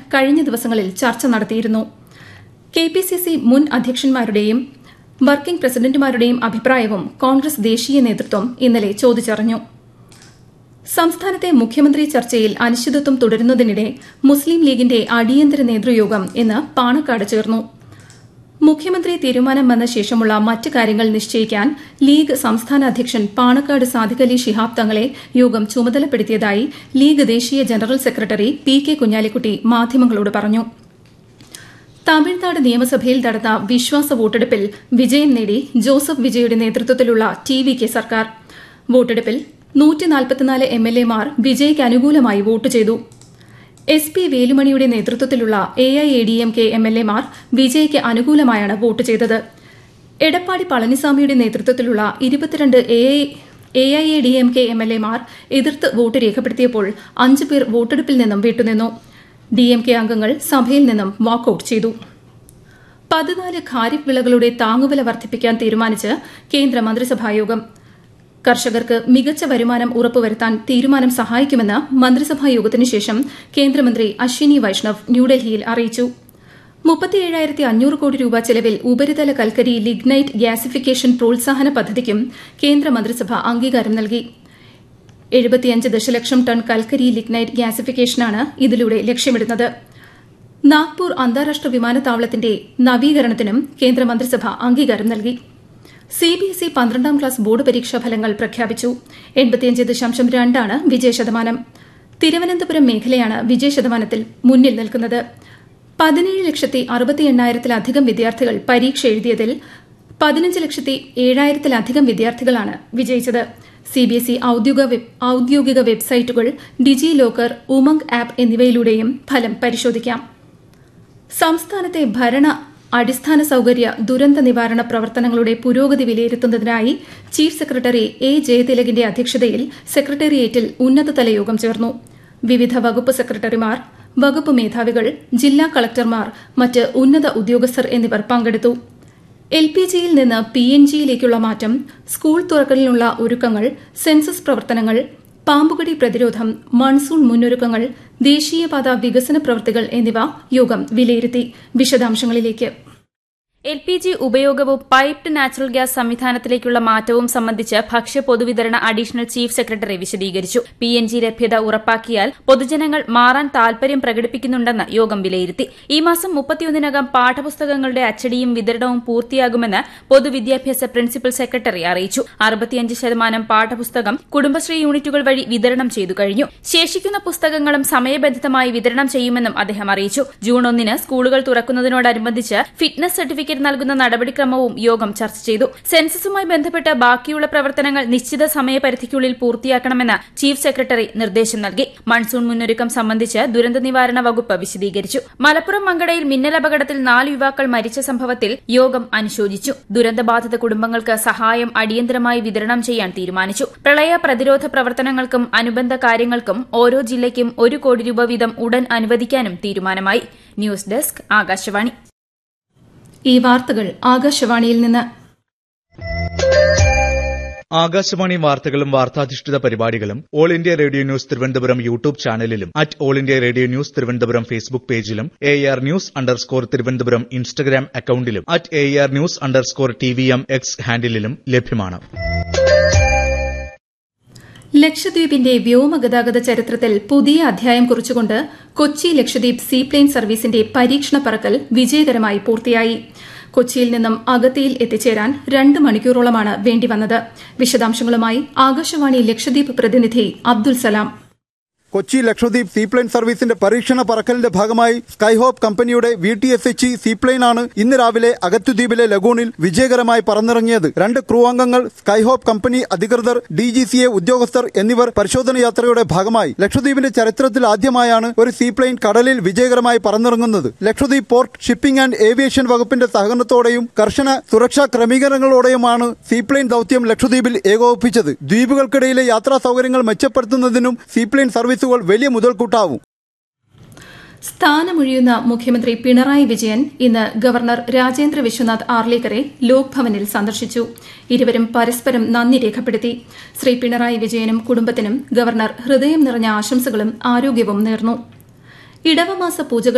കഴിഞ്ഞ ദിവസങ്ങളിൽ ചർച്ച നടത്തിയിരുന്നു കെ പി സി സി മുൻ അധ്യക്ഷന്മാരുടെയും വർക്കിംഗ് പ്രസിഡന്റുമാരുടെയും അഭിപ്രായവും കോൺഗ്രസ് ദേശീയ നേതൃത്വം ഇന്നലെ ചോദിച്ചറിഞ്ഞു സംസ്ഥാനത്തെ മുഖ്യമന്ത്രി ചർച്ചയിൽ അനിശ്ചിതത്വം തുടരുന്നതിനിടെ മുസ്ലിം ലീഗിന്റെ അടിയന്തര നേതൃയോഗം ഇന്ന് പാണക്കാട് ചേർന്നു മുഖ്യമന്ത്രി തീരുമാനം വന്ന ശേഷമുള്ള മറ്റ് കാര്യങ്ങൾ നിശ്ചയിക്കാൻ ലീഗ് സംസ്ഥാന അധ്യക്ഷൻ പാണക്കാട് സാദിഖ് അലി ശിഹാബ് തങ്ങളെ യോഗം ചുമതലപ്പെടുത്തിയതായി ലീഗ് ദേശീയ general secretary P K Kunhalikutty മാധ്യമങ്ങളോട് പറഞ്ഞു തമിഴ്നാട് നിയമസഭയിൽ നടന്ന വിശ്വാസ വോട്ടെടുപ്പിൽ വിജയം നേടി ജോസഫ് വിജയുടെ നേതൃത്വത്തിലുള്ള ടി വി കെ സർക്കാർ വോട്ടെടുപ്പിൽ നൂറ്റിനാൽപ്പത്തിനാല് എം എൽ എമാർ വിജയ്ക്ക് അനുകൂലമായി വോട്ട് ചെയ്തു എസ് പി വേലുമണിയുടെ നേതൃത്വത്തിലുള്ള A I A D M K M L എമാർ വിജയ്ക്ക് അനുകൂലമായാണ് വോട്ട് ചെയ്തത് എടപ്പാടി പളനിസ്വാമിയുടെ നേതൃത്വത്തിലുള്ള ഇരുപത്തിരണ്ട് A I A D M K M L എമാർ എതിർത്ത് വോട്ട് രേഖപ്പെടുത്തിയപ്പോൾ അഞ്ചു പേർ വോട്ടെടുപ്പിൽ നിന്നും വിട്ടുനിന്നു ഡി എം കെ അംഗങ്ങൾ സഭയിൽ നിന്നും വാക്കൌട്ട് ചെയ്തു പതിനാല് ഖാരിഫ് വിളകളുടെ താങ്ങുവില വർദ്ധിപ്പിക്കാൻ തീരുമാനിച്ച് കേന്ദ്ര മന്ത്രിസഭായോഗം കർഷകർക്ക് മികച്ച വരുമാനം ഉറപ്പുവരുത്താൻ തീരുമാനം സഹായിക്കുമെന്ന് മന്ത്രിസഭാ യോഗത്തിനു ശേഷം കേന്ദ്രമന്ത്രി അശ്വിനി വൈഷ്ണവ് ന്യൂഡൽഹിയിൽ അറിയിച്ചു മുപ്പത്തിയേഴായിരത്തി അഞ്ഞൂറ് കോടി രൂപ ചെലവിൽ ഉപരിതല കൽക്കരി ലിഗ്നൈറ്റ് ഗ്യാസിഫിക്കേഷൻ പ്രോത്സാഹന പദ്ധതിക്കും കേന്ദ്ര മന്ത്രിസഭ അംഗീകാരം നൽകി എഴുപത്തിയഞ്ച് ദശലക്ഷം ടൺ കൽക്കരി ലിഗ്നൈറ്റ് ഗ്യാസിഫിക്കേഷനാണ് ഇതിലൂടെ ലക്ഷ്യമിടുന്നത് നാഗ്പൂർ അന്താരാഷ്ട്ര വിമാനത്താവളത്തിന്റെ നവീകരണത്തിനും കേന്ദ്രമന്ത്രിസഭ അംഗീകാരം നൽകി സിബിഎസ്ഇ പന്ത്രണ്ടാം ക്ലാസ് ബോർഡ് പരീക്ഷാ ഫലങ്ങൾ പ്രഖ്യാപിച്ചു എൺപത്തിയഞ്ച് ദശാംശം രണ്ടാണ് വിജയശതമാനം തിരുവനന്തപുരം മേഖലയാണ് വിജയശതമാനത്തിൽ മുന്നിൽ നിൽക്കുന്നത് പതിനേഴ് ലക്ഷത്തി അറുപത്തി എണ്ണായിരത്തിലധികം വിദ്യാർത്ഥികൾ പരീക്ഷ എഴുതിയതിൽ പതിനഞ്ച് ലക്ഷത്തി ഏഴായിരത്തിലധികം വിദ്യാർത്ഥികളാണ് വിജയിച്ചത് സിബിഎസ്ഇ ഔദ്യോഗിക വെബ്സൈറ്റുകൾ ഡിജി ലോക്കർ ഉമംഗ് ആപ്പ് എന്നിവയിലൂടെയും ഫലം പരിശോധിക്കാം സംസ്ഥാനത്തെ ഭരണ അടിസ്ഥാന സൌകര്യ ദുരന്ത നിവാരണ പ്രവർത്തനങ്ങളുടെ പുരോഗതി വിലയിരുത്തുന്നതിനായി ചീഫ് സെക്രട്ടറി എ ജയതിലകിന്റെ അധ്യക്ഷതയിൽ സെക്രട്ടേറിയറ്റിൽ ഉന്നതതല യോഗം ചേർന്നു വിവിധ വകുപ്പ് സെക്രട്ടറിമാർ വകുപ്പ് മേധാവികൾ ജില്ലാ കളക്ടർമാർ മറ്റ് ഉന്നത ഉദ്യോഗസ്ഥർ എന്നിവർ പങ്കെടുത്തു എൽ പി ജിയിൽ നിന്ന് പി എൻ ജിയിലേക്കുള്ള മാറ്റം സ്കൂൾ തുറക്കലിനുള്ള ഒരുക്കങ്ങൾ സെൻസസ് പ്രവർത്തനങ്ങൾ പാമ്പുകടി പ്രതിരോധം മൺസൂൺ മുന്നൊരുക്കങ്ങൾ ദേശീയപാത വികസന പ്രവൃത്തികൾ എന്നിവ യോഗം വിലയിരുത്തി വിശദാംശങ്ങളിലേക്ക് എൽ പി ജി ഉപയോഗവും പൈപ്ഡ് നാച്ചുറൽ ഗ്യാസ് സംവിധാനത്തിലേക്കുള്ള മാറ്റവും സംബന്ധിച്ച് ഭക്ഷ്യ പൊതുവിതരണ അഡീഷണൽ ചീഫ് സെക്രട്ടറി വിശദീകരിച്ചു പി എൻ ജി ലഭ്യത ഉറപ്പാക്കിയാൽ പൊതുജനങ്ങൾ മാറാൻ താൽപര്യം പ്രകടിപ്പിക്കുന്നുണ്ടെന്ന് യോഗം വിലയിരുത്തി ഈ മാസം മുപ്പത്തിയൊന്നിനകം പാഠപുസ്തകങ്ങളുടെ അച്ചടിയും വിതരണവും പൂർത്തിയാകുമെന്ന് പൊതുവിദ്യാഭ്യാസ പ്രിൻസിപ്പൽ സെക്രട്ടറി അറിയിച്ചു അറുപത്തിയഞ്ച് ശതമാനം പാഠപുസ്തകം കുടുംബശ്രീ യൂണിറ്റുകൾ വഴി വിതരണം ചെയ്തു കഴിഞ്ഞു ശേഷിക്കുന്ന പുസ്തകങ്ങളും സമയബന്ധിതമായി വിതരണം ചെയ്യുമെന്നും അദ്ദേഹം അറിയിച്ചു ജൂൺ ഒന്നിന് സ്കൂളുകൾ തുറക്കുന്നതിനോടനുബന്ധിച്ച് ഫിറ്റ്നസ് സർട്ടിഫിക്കറ്റ് നൽകുന്ന നടപടിക്രമവും യോഗം ചർച്ച ചെയ്തു സെൻസസുമായി ബന്ധപ്പെട്ട് ബാക്കിയുള്ള പ്രവർത്തനങ്ങൾ നിശ്ചിത സമയപരിധിക്കുള്ളിൽ പൂർത്തിയാക്കണമെന്ന് ചീഫ് സെക്രട്ടറി നിർദ്ദേശം നൽകി മൺസൂൺ മുന്നൊരുക്കം സംബന്ധിച്ച് ദുരന്ത നിവാരണ വകുപ്പ് വിശദീകരിച്ചു മലപ്പുറം മങ്കടയിൽ മിന്നലപകടത്തിൽ നാല് യുവാക്കൾ മരിച്ച സംഭവത്തിൽ യോഗം അനുശോചിച്ചു ദുരന്തബാധിത കുടുംബങ്ങൾക്ക് സഹായം അടിയന്തരമായി വിതരണം ചെയ്യാൻ തീരുമാനിച്ചു പ്രളയ പ്രതിരോധ പ്രവർത്തനങ്ങൾക്കും അനുബന്ധ കാര്യങ്ങൾക്കും ഓരോ ജില്ലയ്ക്കും ഒരു കോടി രൂപ വീതം ഉടൻ അനുവദിക്കാനും തീരുമാനമായി ന്യൂസ് ഡെസ്ക് ആകാശവാണി ഈ വാർത്തകൾ ആകാശവാണിയിൽ നിന്ന് ആകാശവാണി വാർത്തകളും വാർത്താധിഷ്ഠിത പരിപാടികളും All India Radio News Thiruvananthapuram YouTube ചാനലിലും at All India Radio News Thiruvananthapuram Facebook പേജിലും A R news underscore Thiruvananthapuram Instagram അക്കൌണ്ടിലും at A R news underscore T V M X ഹാൻഡിലും ലഭ്യമാണ് ലക്ഷദ്വീപിന്റെ വ്യോമഗതാഗത ചരിത്രത്തിൽ പുതിയ അധ്യായം കുറിച്ചുകൊണ്ട് കൊച്ചി ലക്ഷദ്വീപ് സീപ്ലെയിൻ സർവീസിന്റെ പരീക്ഷണ പറക്കൽ വിജയകരമായി പൂർത്തിയായി കൊച്ചിയിൽ നിന്നും അഗത്തിയിൽ എത്തിച്ചേരാൻ രണ്ട് മണിക്കൂറോളമാണ് വേണ്ടിവന്നത് വിശദാംശങ്ങളുമായി ആകാശവാണി ലക്ഷദ്വീപ് പ്രതിനിധി അബ്ദുൽ സലാം കൊച്ചി ലക്ഷദ്വീപ് സീപ്ലെയിൻ സർവീസിന്റെ പരീക്ഷണ പറക്കലിന്റെ ഭാഗമായി സ്കൈഹോപ്പ് കമ്പനിയുടെ V T S H seaplane ആണ് ഇന്ന് രാവിലെ അഗത്തുദ്വീപിലെ ലഗൂണിൽ വിജയകരമായി പറന്നിറങ്ങിയത് രണ്ട് ക്രൂ അംഗങ്ങൾ സ്കൈഹോപ്പ് കമ്പനി അധികൃതർ ഡി ജി സി എ ഉദ്യോഗസ്ഥർ എന്നിവർ പരിശോധന യാത്രയുടെ ഭാഗമായി ലക്ഷദ്വീപിന്റെ ചരിത്രത്തിൽ ആദ്യമായാണ് ഒരു സീപ്ലെയിൻ കടലിൽ വിജയകരമായി പറന്നിറങ്ങുന്നത് Lakshadweep port shipping and aviation വകുപ്പിന്റെ സഹകരണത്തോടെയും കർശന സുരക്ഷാ ക്രമീകരണങ്ങളോടെയുമാണ് സീപ്ലെയിൻ ദൌത്യം ലക്ഷദ്വീപിൽ ഏകോപിപ്പിച്ചത് ദ്വീപുകൾക്കിടയിലെ യാത്രാ സൗകര്യങ്ങൾ മെച്ചപ്പെടുത്തുന്നതിനും സീപ്ലെയിൻ സർവീസുകൾ വലിയ മുതൽക്കൂട്ടാവും സ്ഥാനമൊഴിയുന്ന മുഖ്യമന്ത്രി പിണറായി വിജയൻ ഇന്ന് ഗവർണർ രാജേന്ദ്ര വിശ്വനാഥ് ആർലേക്കറെ ലോക് ഭവനിൽ സന്ദർശിച്ചു ഇരുവരും പരസ്പരം നന്ദി രേഖപ്പെടുത്തി ശ്രീ പിണറായി വിജയനും കുടുംബത്തിനും ഗവർണർ ഹൃദയം നിറഞ്ഞ ആശംസകളും ആരോഗ്യവും നേർന്നു ഇടവമാസ പൂജകൾ